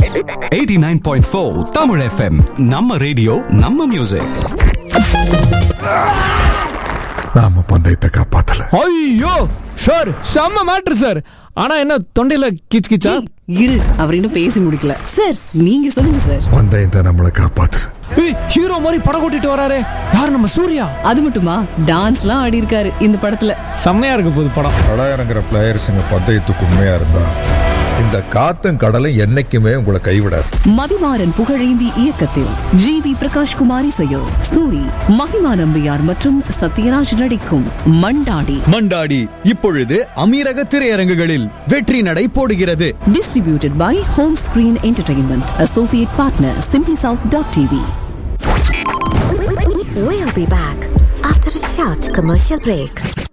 Eighty nine point four Tamil FM நம்ம radio நம்ம music நாம பந்தயத்தை காப்பாத்தல ஐயோ சார் செம்ம மேட்ரு சார் ஆனா என்ன தொண்டையில கிச் கிச்சா இரு அவர் இன்னும் பேசி முடிக்கல சார் நீங்க சொல்லுங்க சார் பந்தயம் தான் நம்மளை காப்பாத்துது ஏய், ஹீரோ மாதிரி படம் கூட்டிட்டு வராரு யார் நம்ம சூர்யா அது மட்டுமா டான்ஸ்லாம் ஆடி இருக்காரு இந்த படத்துல செம்மையா இருக்க போகுது படம் களம் இறங்குற பிளேயர்ஸுங்க பந்தயத்துக்கு உண்மையா இருந்தா இந்த காத்தும் கடலும் என்னைக்குமே உங்களை கைவிடாது மதிமாறன் புகழேந்தி இயக்கத்தில் ஜி வி பிரகாஷ் குமார் இசையில் சூரி மகிமா நம்பியார் மற்றும் சத்யராஜ் நடிக்கும் மண்டாடி மண்டாடி இப்பொழுது அமீரக திரையரங்குகளில் வெற்றி நடை போடுகிறது distributed by Home Screen Entertainment, Associate Partner, SimplySouth.tv. We'll be back after a short commercial break.